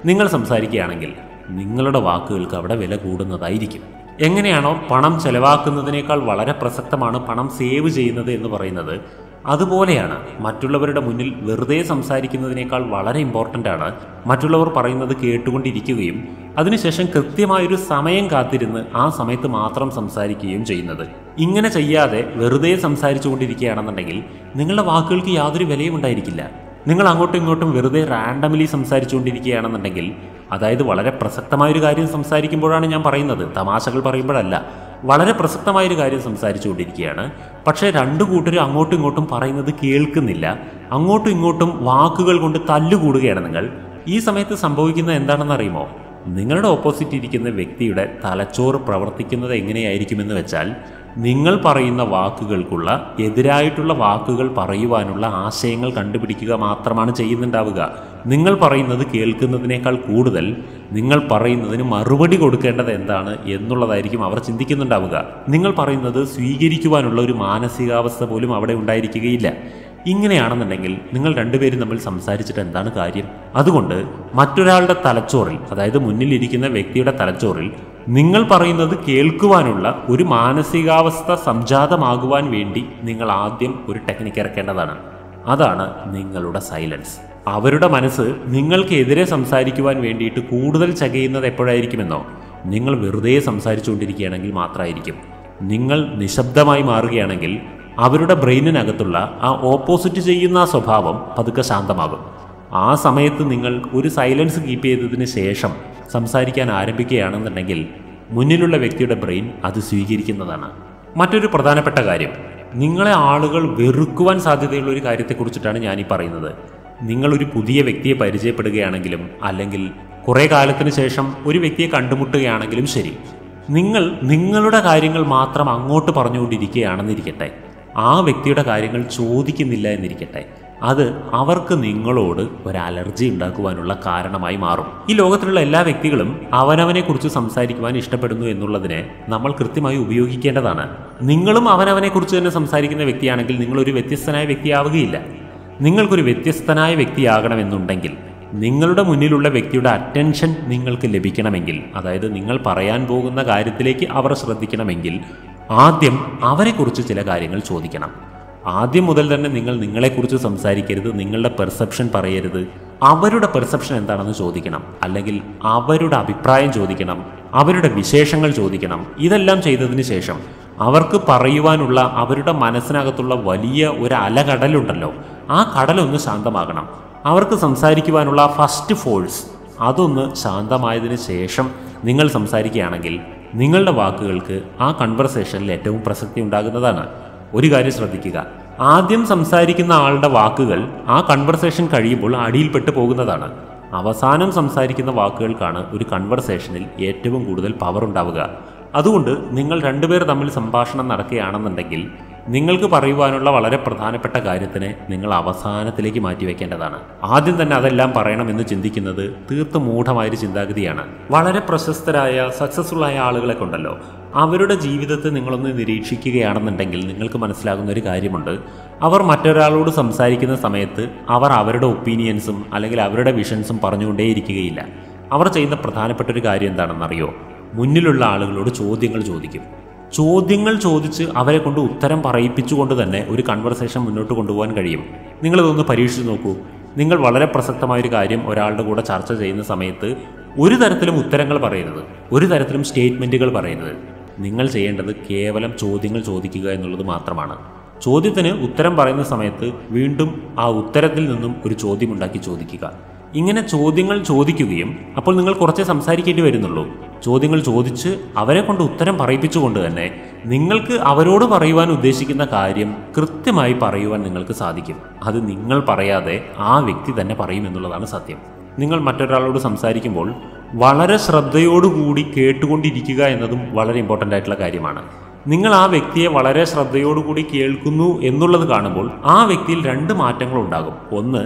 നിങ്ങൾ സംസാരിക്കുകയാണെങ്കിൽ നിങ്ങളുടെ വാക്കുകൾക്ക് അവിടെ വില കൂടുന്നതായിരിക്കും എങ്ങനെയാണോ പണം ചെലവാക്കുന്നതിനേക്കാൾ വളരെ പ്രസക്തമാണ് പണം സേവ് ചെയ്യുന്നത് എന്ന് പറയുന്നത് അതുപോലെയാണ് മറ്റുള്ളവരുടെ മുന്നിൽ വെറുതെ സംസാരിക്കുന്നതിനേക്കാൾ വളരെ ഇമ്പോർട്ടൻ്റ് ആണ് മറ്റുള്ളവർ പറയുന്നത് കേട്ടുകൊണ്ടിരിക്കുകയും അതിനുശേഷം കൃത്യമായൊരു സമയം കാത്തിരുന്ന് ആ സമയത്ത് മാത്രം സംസാരിക്കുകയും ചെയ്യുന്നത് ഇങ്ങനെ ചെയ്യാതെ വെറുതെ സംസാരിച്ചുകൊണ്ടിരിക്കുകയാണെന്നുണ്ടെങ്കിൽ നിങ്ങളുടെ വാക്കുകൾക്ക് യാതൊരു വിലയും ഉണ്ടായിരിക്കില്ല നിങ്ങൾ അങ്ങോട്ടും ഇങ്ങോട്ടും വെറുതെ റാൻഡംലി സംസാരിച്ചുകൊണ്ടിരിക്കുകയാണെന്നുണ്ടെങ്കിൽ അതായത് വളരെ പ്രസക്തമായൊരു കാര്യം സംസാരിക്കുമ്പോഴാണ് ഞാൻ പറയുന്നത് തമാശകൾ പറയുമ്പോഴല്ല വളരെ പ്രസക്തമായൊരു കാര്യം സംസാരിച്ചുകൊണ്ടിരിക്കുകയാണ് പക്ഷേ രണ്ടു കൂട്ടരും അങ്ങോട്ടും ഇങ്ങോട്ടും പറയുന്നത് കേൾക്കുന്നില്ല അങ്ങോട്ടും ഇങ്ങോട്ടും വാക്കുകൾ കൊണ്ട് തല്ലുകൂടുകയാണ് നിങ്ങൾ ഈ സമയത്ത് സംഭവിക്കുന്നത് എന്താണെന്ന് അറിയുമോ നിങ്ങളുടെ ഓപ്പോസിറ്റ് ഇരിക്കുന്ന വ്യക്തിയുടെ തലച്ചോറ് പ്രവർത്തിക്കുന്നത് എങ്ങനെയായിരിക്കുമെന്ന് വെച്ചാൽ നിങ്ങൾ പറയുന്ന വാക്കുകൾക്കുള്ള എതിരായിട്ടുള്ള വാക്കുകൾ പറയുവാനുള്ള ആശയങ്ങൾ കണ്ടുപിടിക്കുക മാത്രമാണ് ചെയ്യുന്നുണ്ടാവുക നിങ്ങൾ പറയുന്നത് കേൾക്കുന്നതിനേക്കാൾ കൂടുതൽ നിങ്ങൾ പറയുന്നതിന് മറുപടി കൊടുക്കേണ്ടത് എന്താണ് എന്നുള്ളതായിരിക്കും അവർ ചിന്തിക്കുന്നുണ്ടാവുക നിങ്ങൾ പറയുന്നത് സ്വീകരിക്കുവാനുള്ള ഒരു മാനസികാവസ്ഥ പോലും അവിടെ ഉണ്ടായിരിക്കുകയില്ല ഇങ്ങനെയാണെന്നുണ്ടെങ്കിൽ നിങ്ങൾ രണ്ടുപേരും തമ്മിൽ സംസാരിച്ചിട്ട് എന്താണ് കാര്യം അതുകൊണ്ട് മറ്റൊരാളുടെ തലച്ചോറിൽ അതായത് മുന്നിലിരിക്കുന്ന വ്യക്തിയുടെ തലച്ചോറിൽ നിങ്ങൾ പറയുന്നത് കേൾക്കുവാനുള്ള ഒരു മാനസികാവസ്ഥ സംജാതമാകുവാൻ വേണ്ടി നിങ്ങൾ ആദ്യം ഒരു ടെക്നിക്ക് ഇറക്കേണ്ടതാണ് അതാണ് നിങ്ങളുടെ സൈലൻസ് അവരുടെ മനസ്സ് നിങ്ങൾക്കെതിരെ സംസാരിക്കുവാൻ വേണ്ടിയിട്ട് കൂടുതൽ ചകയുന്നത് എപ്പോഴായിരിക്കുമെന്നോ നിങ്ങൾ വെറുതെ സംസാരിച്ചുകൊണ്ടിരിക്കുകയാണെങ്കിൽ മാത്രമായിരിക്കും നിങ്ങൾ നിശബ്ദമായി മാറുകയാണെങ്കിൽ അവരുടെ ബ്രെയിനിനകത്തുള്ള ആ ഓപ്പോസിറ്റ് ചെയ്യുന്ന ആ സ്വഭാവം പതുക്കെ ശാന്തമാകും ആ സമയത്ത് നിങ്ങൾ ഒരു സൈലൻസ് കീപ്പ് ചെയ്തതിന് ശേഷം സംസാരിക്കാൻ ആരംഭിക്കുകയാണെന്നുണ്ടെങ്കിൽ മുന്നിലുള്ള വ്യക്തിയുടെ ബ്രെയിൻ അത് സ്വീകരിക്കുന്നതാണ് മറ്റൊരു പ്രധാനപ്പെട്ട കാര്യം നിങ്ങളെ ആളുകൾ വെറുക്കുവാൻ സാധ്യതയുള്ള ഒരു കാര്യത്തെക്കുറിച്ചിട്ടാണ് ഞാൻ ഈ പറയുന്നത് നിങ്ങളൊരു പുതിയ വ്യക്തിയെ പരിചയപ്പെടുകയാണെങ്കിലും അല്ലെങ്കിൽ കുറേ കാലത്തിന് ശേഷം ഒരു വ്യക്തിയെ കണ്ടുമുട്ടുകയാണെങ്കിലും ശരി നിങ്ങൾ നിങ്ങളുടെ കാര്യങ്ങൾ മാത്രം അങ്ങോട്ട് പറഞ്ഞുകൊണ്ടിരിക്കുകയാണെന്നിരിക്കട്ടെ ആ വ്യക്തിയുടെ കാര്യങ്ങൾ ചോദിക്കുന്നില്ല എന്നിരിക്കട്ടെ അത് അവർക്ക് നിങ്ങളോട് ഒരു അലർജി ഉണ്ടാക്കുവാനുള്ള കാരണമായി മാറും ഈ ലോകത്തിലുള്ള എല്ലാ വ്യക്തികളും അവനവനെ കുറിച്ച് സംസാരിക്കുവാൻ ഇഷ്ടപ്പെടുന്നു എന്നുള്ളതിനെ നമ്മൾ കൃത്യമായി ഉപയോഗിക്കേണ്ടതാണ് നിങ്ങളും അവനവനെ കുറിച്ച് തന്നെ സംസാരിക്കുന്ന വ്യക്തിയാണെങ്കിൽ നിങ്ങൾ ഒരു വ്യത്യസ്തനായ വ്യക്തിയാവുകയില്ല നിങ്ങൾക്കൊരു വ്യത്യസ്തനായ വ്യക്തിയാകണമെന്നുണ്ടെങ്കിൽ നിങ്ങളുടെ മുന്നിലുള്ള വ്യക്തിയുടെ അറ്റൻഷൻ നിങ്ങൾക്ക് ലഭിക്കണമെങ്കിൽ അതായത് നിങ്ങൾ പറയാൻ പോകുന്ന കാര്യത്തിലേക്ക് അവർ ശ്രദ്ധിക്കണമെങ്കിൽ ആദ്യം അവരെക്കുറിച്ച് ചില കാര്യങ്ങൾ ചോദിക്കണം ആദ്യം മുതൽ തന്നെ നിങ്ങൾ നിങ്ങളെക്കുറിച്ച് സംസാരിക്കരുത് നിങ്ങളുടെ പെർസെപ്ഷൻ പറയരുത് അവരുടെ പെർസെപ്ഷൻ എന്താണെന്ന് ചോദിക്കണം അല്ലെങ്കിൽ അവരുടെ അഭിപ്രായം ചോദിക്കണം അവരുടെ വിശേഷങ്ങൾ ചോദിക്കണം ഇതെല്ലാം ചെയ്തതിന് ശേഷം അവർക്ക് പറയുവാനുള്ള അവരുടെ മനസ്സിനകത്തുള്ള വലിയ ഒരു അലകടലുണ്ടല്ലോ ആ കടലൊന്ന് ശാന്തമാകണം അവർക്ക് സംസാരിക്കുവാനുള്ള ഫസ്റ്റ് ഫോഴ്സ് അതൊന്ന് ശാന്തമായതിനു ശേഷം നിങ്ങൾ സംസാരിക്കുകയാണെങ്കിൽ നിങ്ങളുടെ വാക്കുകൾക്ക് ആ കൺവെർസേഷനിൽ ഏറ്റവും പ്രസക്തി ഉണ്ടാകുന്നതാണ് ഒരു കാര്യം ശ്രദ്ധിക്കുക ആദ്യം സംസാരിക്കുന്ന ആളുടെ വാക്കുകൾ ആ കൺവെർസേഷൻ കഴിയുമ്പോൾ അടിയിൽപ്പെട്ടു പോകുന്നതാണ് അവസാനം സംസാരിക്കുന്ന വാക്കുകൾക്കാണ് ഒരു കൺവെർസേഷനിൽ ഏറ്റവും കൂടുതൽ പവർ ഉണ്ടാവുക അതുകൊണ്ട് നിങ്ങൾ രണ്ടുപേർ തമ്മിൽ സംഭാഷണം നടക്കുകയാണെന്നുണ്ടെങ്കിൽ നിങ്ങൾക്ക് പറയുവാനുള്ള വളരെ പ്രധാനപ്പെട്ട കാര്യത്തിനെ നിങ്ങൾ അവസാനത്തിലേക്ക് മാറ്റിവെക്കേണ്ടതാണ് ആദ്യം തന്നെ അതെല്ലാം പറയണമെന്ന് ചിന്തിക്കുന്നത് തീർത്തും മൂഢമായൊരു ചിന്താഗതിയാണ് വളരെ പ്രശസ്തരായ സക്സസ്ഫുൾ ആയ ആളുകളെ കൊണ്ടല്ലോ അവരുടെ ജീവിതത്തെ നിങ്ങളൊന്ന് നിരീക്ഷിക്കുകയാണെന്നുണ്ടെങ്കിൽ നിങ്ങൾക്ക് മനസ്സിലാകുന്ന ഒരു കാര്യമുണ്ട് അവർ മറ്റൊരാളോട് സംസാരിക്കുന്ന സമയത്ത് അവർ അവരുടെ ഒപ്പീനിയൻസും അല്ലെങ്കിൽ അവരുടെ വിഷൻസും പറഞ്ഞുകൊണ്ടേയിരിക്കുകയില്ല അവർ ചെയ്യുന്ന പ്രധാനപ്പെട്ട ഒരു കാര്യം എന്താണെന്നറിയോ മുന്നിലുള്ള ആളുകളോട് ചോദ്യങ്ങൾ ചോദിക്കും ചോദ്യങ്ങൾ ചോദിച്ച് അവരെ കൊണ്ട് ഉത്തരം പറയിപ്പിച്ചുകൊണ്ട് തന്നെ ഒരു കൺവെർസേഷൻ മുന്നോട്ട് കൊണ്ടുപോകാൻ കഴിയും നിങ്ങളിതൊന്ന് പരീക്ഷിച്ച് നോക്കൂ നിങ്ങൾ വളരെ പ്രസക്തമായൊരു കാര്യം ഒരാളുടെ കൂടെ ചർച്ച ചെയ്യുന്ന സമയത്ത് ഒരു തരത്തിലും ഉത്തരങ്ങൾ പറയരുത് ഒരു തരത്തിലും സ്റ്റേറ്റ്മെൻറ്റുകൾ പറയരുത് നിങ്ങൾ ചെയ്യേണ്ടത് കേവലം ചോദ്യങ്ങൾ ചോദിക്കുക എന്നുള്ളത് മാത്രമാണ് ചോദ്യത്തിന് ഉത്തരം പറയുന്ന സമയത്ത് വീണ്ടും ആ ഉത്തരത്തിൽ നിന്നും ഒരു ചോദ്യമുണ്ടാക്കി ചോദിക്കുക ഇങ്ങനെ ചോദ്യങ്ങൾ ചോദിക്കുകയും അപ്പോൾ നിങ്ങൾ കുറച്ചേ സംസാരിക്കേണ്ടി വരുന്നുള്ളൂ ചോദ്യങ്ങൾ ചോദിച്ച് അവരെ കൊണ്ട് ഉത്തരം പറയിപ്പിച്ചുകൊണ്ട് തന്നെ നിങ്ങൾക്ക് അവരോട് പറയുവാൻ ഉദ്ദേശിക്കുന്ന കാര്യം കൃത്യമായി പറയുവാൻ നിങ്ങൾക്ക് സാധിക്കും അത് നിങ്ങൾ പറയാതെ ആ വ്യക്തി തന്നെ പറയും എന്നുള്ളതാണ് സത്യം നിങ്ങൾ മറ്റൊരാളോട് സംസാരിക്കുമ്പോൾ വളരെ ശ്രദ്ധയോടുകൂടി കേട്ടുകൊണ്ടിരിക്കുക എന്നതും വളരെ ഇമ്പോർട്ടൻ്റ് ആയിട്ടുള്ള കാര്യമാണ് നിങ്ങൾ ആ വ്യക്തിയെ വളരെ ശ്രദ്ധയോടുകൂടി കേൾക്കുന്നു എന്നുള്ളത് കാണുമ്പോൾ ആ വ്യക്തിയിൽ രണ്ട് മാറ്റങ്ങൾ ഉണ്ടാകും ഒന്ന്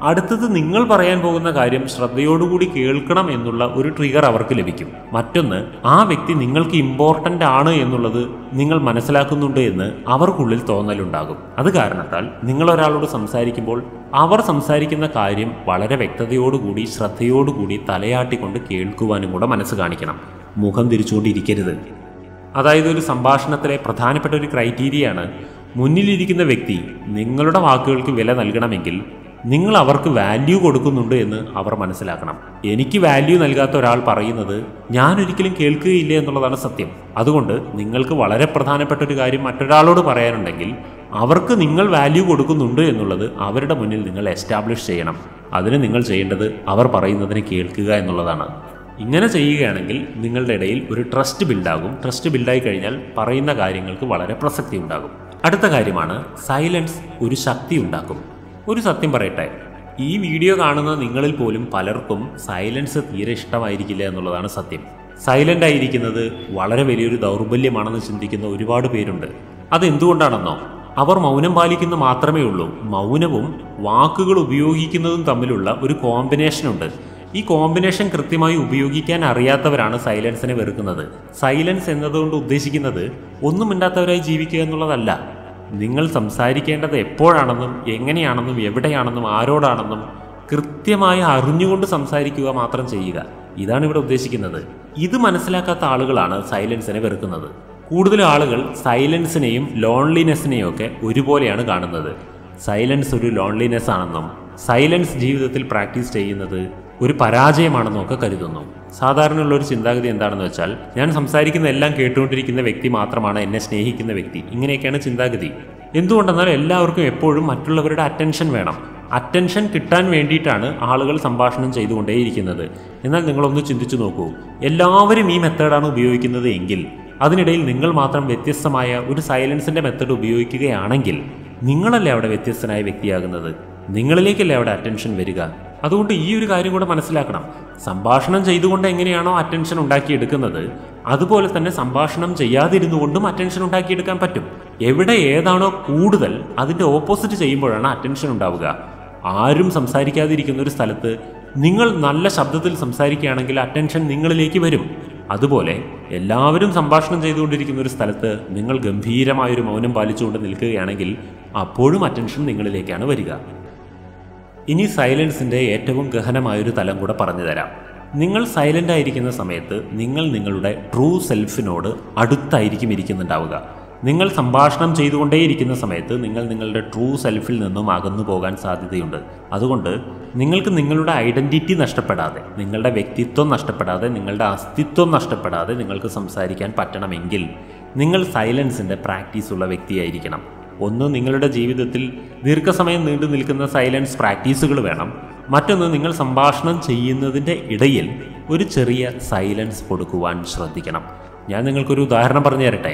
അടുത്തത് നിങ്ങൾ പറയാൻ പോകുന്ന കാര്യം ശ്രദ്ധയോടുകൂടി കേൾക്കണം എന്നുള്ള ഒരു ട്രിഗർ അവർക്ക് ലഭിക്കും മറ്റൊന്ന് ആ വ്യക്തി നിങ്ങൾക്ക് ഇമ്പോർട്ടൻ്റ് ആണ് എന്നുള്ളത് നിങ്ങൾ മനസ്സിലാക്കുന്നുണ്ട് എന്ന് അവർക്കുള്ളിൽ തോന്നലുണ്ടാകും അത് കാരണത്താൽ നിങ്ങൾ ഒരാളോട് സംസാരിക്കുമ്പോൾ അവർ സംസാരിക്കുന്ന കാര്യം വളരെ വ്യക്തതയോടുകൂടി ശ്രദ്ധയോടുകൂടി തലയാട്ടിക്കൊണ്ട് കേൾക്കുവാനും കൂടെ മനസ്സ് കാണിക്കണം മുഖം തിരിച്ചുകൊണ്ടിരിക്കരുത് അതായത് ഒരു സംഭാഷണത്തിലെ പ്രധാനപ്പെട്ട ഒരു ക്രൈറ്റീരിയയാണ് മുന്നിലിരിക്കുന്ന വ്യക്തി നിങ്ങളുടെ വാക്കുകൾക്ക് വില നൽകണമെങ്കിൽ നിങ്ങൾ അവർക്ക് വാല്യൂ കൊടുക്കുന്നുണ്ട് എന്ന് അവർ മനസ്സിലാക്കണം എനിക്ക് വാല്യൂ നൽകാത്ത ഒരാൾ പറയുന്നത് ഞാൻ ഒരിക്കലും കേൾക്കുകയില്ല എന്നുള്ളതാണ് സത്യം അതുകൊണ്ട് നിങ്ങൾക്ക് വളരെ പ്രധാനപ്പെട്ട ഒരു കാര്യം മറ്റൊരാളോട് പറയാനുണ്ടെങ്കിൽ അവർക്ക് നിങ്ങൾ വാല്യൂ കൊടുക്കുന്നുണ്ട് എന്നുള്ളത് അവരുടെ മുന്നിൽ നിങ്ങൾ എസ്റ്റാബ്ലിഷ് ചെയ്യണം അതിന് നിങ്ങൾ ചെയ്യേണ്ടത് അവർ പറയുന്നതിന് കേൾക്കുക എന്നുള്ളതാണ് ഇങ്ങനെ ചെയ്യുകയാണെങ്കിൽ നിങ്ങളുടെ ഇടയിൽ ഒരു ട്രസ്റ്റ് ബിൽഡാകും ട്രസ്റ്റ് ബിൽഡായി കഴിഞ്ഞാൽ പറയുന്ന കാര്യങ്ങൾക്ക് വളരെ പ്രസക്തി ഉണ്ടാകും അടുത്ത കാര്യമാണ് സൈലൻസ് ഒരു ശക്തി ഉണ്ടാക്കും ഒരു സത്യം പറയട്ടെ ഈ വീഡിയോ കാണുന്ന നിങ്ങളിൽ പോലും പലർക്കും സൈലൻസ് തീരെ ഇഷ്ടമായിരിക്കില്ല എന്നുള്ളതാണ് സത്യം സൈലന്റ് ആയിരിക്കുന്നത് വളരെ വലിയൊരു ദൗർബല്യമാണെന്ന് ചിന്തിക്കുന്ന ഒരുപാട് പേരുണ്ട് അതെന്തുകൊണ്ടാണെന്നോ അവർ മൗനം പാലിക്കുന്ന മാത്രമേ ഉള്ളൂ മൗനവും വാക്കുകൾ ഉപയോഗിക്കുന്നതും തമ്മിലുള്ള ഒരു കോമ്പിനേഷൻ ഉണ്ട് ഈ കോമ്പിനേഷൻ കൃത്യമായി ഉപയോഗിക്കാൻ അറിയാത്തവരാണ് സൈലൻസിനെ വെറുക്കുന്നത് സൈലൻസ് എന്നതുകൊണ്ട് ഉദ്ദേശിക്കുന്നത് ഒന്നും മിണ്ടാത്തവരായി ജീവിക്കുക എന്നുള്ളതല്ല നിങ്ങൾ സംസാരിക്കേണ്ടത് എപ്പോഴാണെന്നും എങ്ങനെയാണെന്നും എവിടെയാണെന്നും ആരോടാണെന്നും കൃത്യമായി അറിഞ്ഞുകൊണ്ട് സംസാരിക്കുക മാത്രം ചെയ്യുക ഇതാണ് ഇവിടെ ഉദ്ദേശിക്കുന്നത് ഇത് മനസ്സിലാക്കാത്ത ആളുകളാണ് സൈലൻസിനെ വെറുക്കുന്നത് കൂടുതൽ ആളുകൾ സൈലൻസിനെയും ലോൺലിനെസ്സിനെയും ഒക്കെ ഒരുപോലെയാണ് കാണുന്നത് സൈലൻസ് ഒരു ലോൺലിനെസ് ആണെന്നും സൈലൻസ് ജീവിതത്തിൽ പ്രാക്ടീസ് ചെയ്യുന്നത് ഒരു പരാജയമാണെന്നും ഒക്കെ കരുതുന്നു സാധാരണയുള്ള ഒരു ചിന്താഗതി എന്താണെന്ന് വെച്ചാൽ ഞാൻ സംസാരിക്കുന്ന എല്ലാം കേട്ടുകൊണ്ടിരിക്കുന്ന വ്യക്തി മാത്രമാണ് എന്നെ സ്നേഹിക്കുന്ന വ്യക്തി ഇങ്ങനെയൊക്കെയാണ് ചിന്താഗതി എന്തുകൊണ്ടെന്നാൽ എല്ലാവർക്കും എപ്പോഴും മറ്റുള്ളവരുടെ അറ്റൻഷൻ വേണം അറ്റൻഷൻ കിട്ടാൻ വേണ്ടിയിട്ടാണ് ആളുകൾ സംഭാഷണം ചെയ്തുകൊണ്ടേയിരിക്കുന്നത് എന്നാൽ നിങ്ങളൊന്ന് ചിന്തിച്ചു നോക്കൂ എല്ലാവരും ഈ മെത്തേഡാണ് ഉപയോഗിക്കുന്നത് എങ്കിൽ അതിനിടയിൽ നിങ്ങൾ മാത്രം വ്യത്യസ്തമായ ഒരു സൈലൻസിന്റെ മെത്തേഡ് ഉപയോഗിക്കുകയാണെങ്കിൽ നിങ്ങളല്ലേ അവിടെ വ്യത്യസ്തനായ വ്യക്തിയാകുന്നത് നിങ്ങളിലേക്കല്ലേ അവിടെ അറ്റൻഷൻ വരിക അതുകൊണ്ട് ഈ ഒരു കാര്യം കൂടെ മനസ്സിലാക്കണം സംഭാഷണം ചെയ്തുകൊണ്ട് എങ്ങനെയാണോ അറ്റൻഷൻ ഉണ്ടാക്കിയെടുക്കുന്നത് അതുപോലെ തന്നെ സംഭാഷണം ചെയ്യാതിരുന്നു കൊണ്ടും അറ്റൻഷൻ ഉണ്ടാക്കിയെടുക്കാൻ പറ്റും എവിടെ ഏതാണോ കൂടുതൽ അതിൻ്റെ ഓപ്പോസിറ്റ് ചെയ്യുമ്പോഴാണ് അറ്റൻഷൻ ഉണ്ടാവുക ആരും സംസാരിക്കാതിരിക്കുന്ന ഒരു സ്ഥലത്ത് നിങ്ങൾ നല്ല ശബ്ദത്തിൽ സംസാരിക്കുകയാണെങ്കിൽ അറ്റൻഷൻ നിങ്ങളിലേക്ക് വരും അതുപോലെ എല്ലാവരും സംഭാഷണം ചെയ്തുകൊണ്ടിരിക്കുന്ന ഒരു സ്ഥലത്ത് നിങ്ങൾ ഗംഭീരമായൊരു മൗനം പാലിച്ചുകൊണ്ട് നിൽക്കുകയാണെങ്കിൽ അപ്പോഴും അറ്റൻഷൻ നിങ്ങളിലേക്കാണ് വരിക ഇനി സൈലൻസിൻ്റെ ഏറ്റവും ഗഹനമായൊരു തലം കൂടെ പറഞ്ഞു തരാം നിങ്ങൾ സൈലൻ്റ് ആയിരിക്കുന്ന സമയത്ത് നിങ്ങൾ നിങ്ങളുടെ ട്രൂ സെൽഫിനോട് അടുത്തായിരിക്കും ഇരിക്കുന്നുണ്ടാവുക നിങ്ങൾ സംഭാഷണം ചെയ്തുകൊണ്ടേയിരിക്കുന്ന സമയത്ത് നിങ്ങൾ നിങ്ങളുടെ ട്രൂ സെൽഫിൽ നിന്നും അകന്നു പോകാൻ സാധ്യതയുണ്ട് അതുകൊണ്ട് നിങ്ങൾക്ക് നിങ്ങളുടെ ഐഡൻറ്റിറ്റി നഷ്ടപ്പെടാതെ നിങ്ങളുടെ വ്യക്തിത്വം നഷ്ടപ്പെടാതെ നിങ്ങളുടെ അസ്തിത്വം നഷ്ടപ്പെടാതെ നിങ്ങൾക്ക് സംസാരിക്കാൻ പറ്റണമെങ്കിൽ നിങ്ങൾ സൈലൻസിൻ്റെ പ്രാക്ടീസ് ഉള്ള വ്യക്തിയായിരിക്കണം ഒന്ന് നിങ്ങളുടെ ജീവിതത്തിൽ ദീർഘസമയം നീണ്ടു നിൽക്കുന്ന സൈലൻസ് പ്രാക്ടീസുകൾ വേണം മറ്റൊന്ന് നിങ്ങൾ സംഭാഷണം ചെയ്യുന്നതിൻ്റെ ഇടയിൽ ഒരു ചെറിയ സൈലൻസ് കൊടുക്കുവാൻ ശ്രദ്ധിക്കണം ഞാൻ നിങ്ങൾക്കൊരു ഉദാഹരണം പറഞ്ഞു തരട്ടെ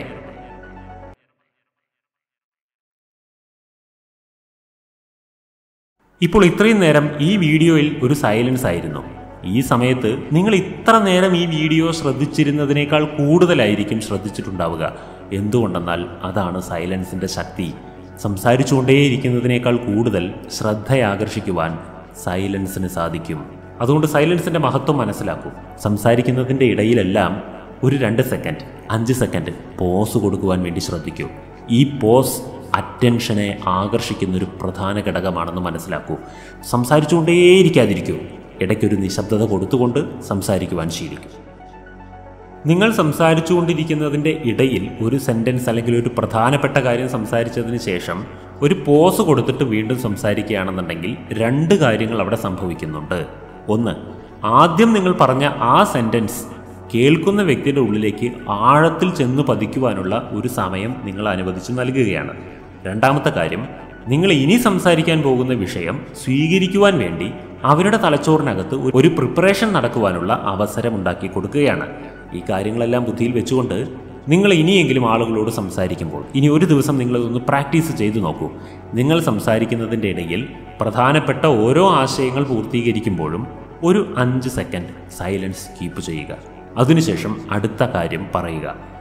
ഇപ്പോൾ ഇത്രയും നേരം ഈ വീഡിയോയിൽ ഒരു സൈലൻസ് ആയിരുന്നു ഈ സമയത്ത് നിങ്ങൾ ഇത്ര നേരം ഈ വീഡിയോ ശ്രദ്ധിച്ചിരുന്നതിനേക്കാൾ കൂടുതലായിരിക്കും ശ്രദ്ധിച്ചിട്ടുണ്ടാവുക എന്തുകൊണ്ടെന്നാൽ അതാണ് സൈലൻസിൻ്റെ ശക്തി സംസാരിച്ചുകൊണ്ടേയിരിക്കുന്നതിനേക്കാൾ കൂടുതൽ ശ്രദ്ധയാകർഷിക്കുവാൻ സൈലൻസിന് സാധിക്കും അതുകൊണ്ട് സൈലൻസിൻ്റെ മഹത്വം മനസ്സിലാക്കൂ സംസാരിക്കുന്നതിൻ്റെ ഇടയിലെല്ലാം ഒരു രണ്ട് സെക്കൻഡ് അഞ്ച് സെക്കൻഡ് പോസ് കൊടുക്കുവാൻ വേണ്ടി ശ്രദ്ധിക്കൂ ഈ പോസ് അറ്റൻഷനെ ആകർഷിക്കുന്ന ഒരു പ്രധാന ഘടകമാണെന്ന് മനസ്സിലാക്കൂ സംസാരിച്ചുകൊണ്ടേയിരിക്കാതിരിക്കൂ ഇടയ്ക്കൊരു നിശബ്ദത കൊടുത്തുകൊണ്ട് സംസാരിക്കുവാൻ ശീലിക്കും നിങ്ങൾ സംസാരിച്ചുകൊണ്ടിരിക്കുന്നതിൻ്റെ ഇടയിൽ ഒരു സെൻറ്റൻസ് അല്ലെങ്കിൽ ഒരു പ്രധാനപ്പെട്ട കാര്യം സംസാരിച്ചതിന് ശേഷം ഒരു പോസ് കൊടുത്തിട്ട് വീണ്ടും സംസാരിക്കുകയാണെന്നുണ്ടെങ്കിൽ രണ്ട് കാര്യങ്ങൾ അവിടെ സംഭവിക്കുന്നുണ്ട് ഒന്ന് ആദ്യം നിങ്ങൾ പറഞ്ഞ ആ സെൻറ്റൻസ് കേൾക്കുന്ന വ്യക്തിയുടെ ഉള്ളിലേക്ക് ആഴത്തിൽ ചെന്ന് പതിക്കുവാനുള്ള ഒരു സമയം നിങ്ങൾ അനുവദിച്ച് നൽകുകയാണ് രണ്ടാമത്തെ കാര്യം നിങ്ങൾ ഇനി സംസാരിക്കാൻ പോകുന്ന വിഷയം സ്വീകരിക്കുവാൻ വേണ്ടി അവരുടെ തലച്ചോറിനകത്ത് ഒരു പ്രിപ്പറേഷൻ നടക്കുവാനുള്ള അവസരം ഉണ്ടാക്കി കൊടുക്കുകയാണ് ഈ കാര്യങ്ങളെല്ലാം ബുദ്ധിയിൽ വെച്ചുകൊണ്ട് നിങ്ങൾ ഇനിയെങ്കിലും ആളുകളോട് സംസാരിക്കുമ്പോൾ ഇനി ഒരു ദിവസം നിങ്ങളിതൊന്ന് പ്രാക്ടീസ് ചെയ്തു നോക്കൂ നിങ്ങൾ സംസാരിക്കുന്നതിൻ്റെ ഇടയിൽ പ്രധാനപ്പെട്ട ഓരോ ആശയങ്ങൾ പൂർത്തീകരിക്കുമ്പോഴും ഒരു അഞ്ച് സെക്കൻഡ് സൈലൻസ് കീപ്പ് ചെയ്യുക അതിനുശേഷം അടുത്ത കാര്യം പറയുക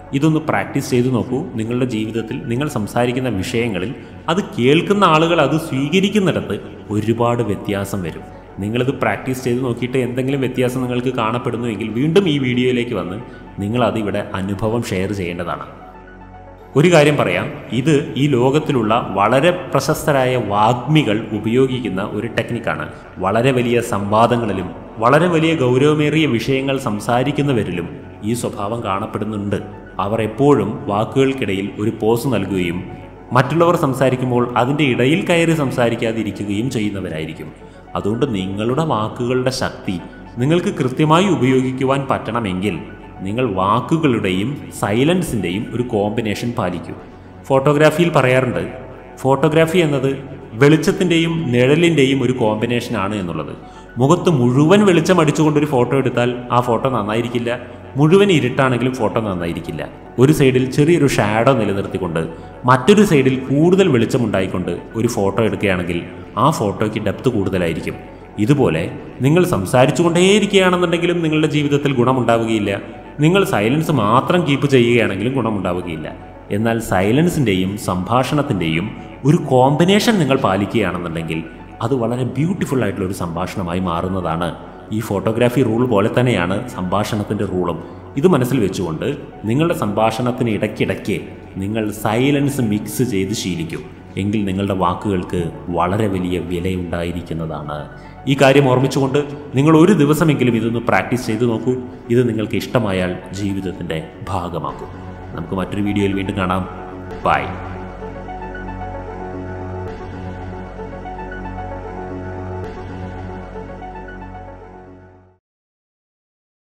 ഇതൊന്ന് പ്രാക്ടീസ് ചെയ്തു നോക്കൂ നിങ്ങളുടെ ജീവിതത്തിൽ നിങ്ങൾ സംസാരിക്കുന്ന വിഷയങ്ങളിൽ അത് കേൾക്കുന്ന ആളുകൾ അത് സ്വീകരിക്കുന്നിടത്ത് ഒരുപാട് വ്യത്യാസം വരും നിങ്ങളിത് പ്രാക്ടീസ് ചെയ്ത് നോക്കിയിട്ട് എന്തെങ്കിലും വ്യത്യാസം നിങ്ങൾക്ക് കാണപ്പെടുന്നുവെങ്കിൽ വീണ്ടും ഈ വീഡിയോയിലേക്ക് വന്ന് നിങ്ങളത് ഇവിടെ അനുഭവം ഷെയർ ചെയ്യേണ്ടതാണ് ഒരു കാര്യം പറയാം ഇത് ഈ ലോകത്തിലുള്ള വളരെ പ്രശസ്തരായ വാഗ്മികൾ ഉപയോഗിക്കുന്ന ഒരു ടെക്നിക്കാണ് വളരെ വലിയ സംവാദങ്ങളിലും വളരെ വലിയ ഗൗരവമേറിയ വിഷയങ്ങൾ സംസാരിക്കുന്നവരിലും ഈ സ്വഭാവം കാണപ്പെടുന്നുണ്ട് അവർ എപ്പോഴും വാക്കുകൾക്കിടയിൽ ഒരു പോസ് നൽകുകയും മറ്റുള്ളവർ സംസാരിക്കുമ്പോൾ അതിൻ്റെ ഇടയിൽ കയറി സംസാരിക്കാതിരിക്കുകയും ചെയ്യുന്നവരായിരിക്കും അതുകൊണ്ട് നിങ്ങളുടെ വാക്കുകളുടെ ശക്തി നിങ്ങൾക്ക് കൃത്യമായി ഉപയോഗിക്കുവാൻ പറ്റണമെങ്കിൽ നിങ്ങൾ വാക്കുകളുടെയും സൈലൻസിൻ്റെയും ഒരു കോമ്പിനേഷൻ പാലിക്കൂ ഫോട്ടോഗ്രാഫിയിൽ പറയാറുണ്ട് ഫോട്ടോഗ്രാഫി എന്നത് വെളിച്ചത്തിൻ്റെയും നിഴലിൻ്റെയും ഒരു കോമ്പിനേഷനാണ് എന്നുള്ളത് മുഖത്ത് മുഴുവൻ വെളിച്ചം അടിച്ചുകൊണ്ടൊരു ഫോട്ടോ എടുത്താൽ ആ ഫോട്ടോ നന്നായിരിക്കില്ല മുഴുവൻ ഇരുട്ടാണെങ്കിലും ഫോട്ടോ നന്നായിരിക്കില്ല ഒരു സൈഡിൽ ചെറിയൊരു ഷാഡോ നിലനിർത്തിക്കൊണ്ട് മറ്റൊരു സൈഡിൽ കൂടുതൽ വെളിച്ചമുണ്ടായിക്കൊണ്ട് ഒരു ഫോട്ടോ എടുക്കുകയാണെങ്കിൽ ആ ഫോട്ടോയ്ക്ക് ഡെപ്ത് കൂടുതലായിരിക്കും ഇതുപോലെ നിങ്ങൾ സംസാരിച്ചുകൊണ്ടേയിരിക്കുകയാണെന്നുണ്ടെങ്കിലും നിങ്ങളുടെ ജീവിതത്തിൽ ഗുണമുണ്ടാവുകയില്ല നിങ്ങൾ സൈലൻസ് മാത്രം കീപ്പ് ചെയ്യുകയാണെങ്കിലും ഗുണമുണ്ടാവുകയില്ല എന്നാൽ സൈലൻസിൻ്റെയും സംഭാഷണത്തിൻ്റെയും ഒരു കോമ്പിനേഷൻ നിങ്ങൾ പാലിക്കുകയാണെന്നുണ്ടെങ്കിൽ അത് വളരെ ബ്യൂട്ടിഫുൾ ആയിട്ടുള്ള ഒരു സംഭാഷണമായി മാറുന്നതാണ് ഈ ഫോട്ടോഗ്രാഫി റൂൾ പോലെ തന്നെയാണ് സംഭാഷണത്തിൻ്റെ റൂളും ഇത് മനസ്സിൽ വെച്ചുകൊണ്ട് നിങ്ങളുടെ സംഭാഷണത്തിന് ഇടയ്ക്കിടയ്ക്ക് നിങ്ങൾ സൈലൻസ് മിക്സ് ചെയ്ത് ശീലിക്കും എങ്കിൽ നിങ്ങളുടെ വാക്കുകൾക്ക് വളരെ വലിയ വിലയുണ്ടായിരിക്കുന്നതാണ് ഈ കാര്യം ഓർമ്മിച്ചുകൊണ്ട് നിങ്ങൾ ഒരു ദിവസമെങ്കിലും ഇതൊന്ന് പ്രാക്ടീസ് ചെയ്തു നോക്കൂ ഇത് നിങ്ങൾക്ക് ഇഷ്ടമായാൽ ജീവിതത്തിൻ്റെ ഭാഗമാക്കൂ നമുക്ക് മറ്റൊരു വീഡിയോയിൽ വീണ്ടും കാണാം ബൈ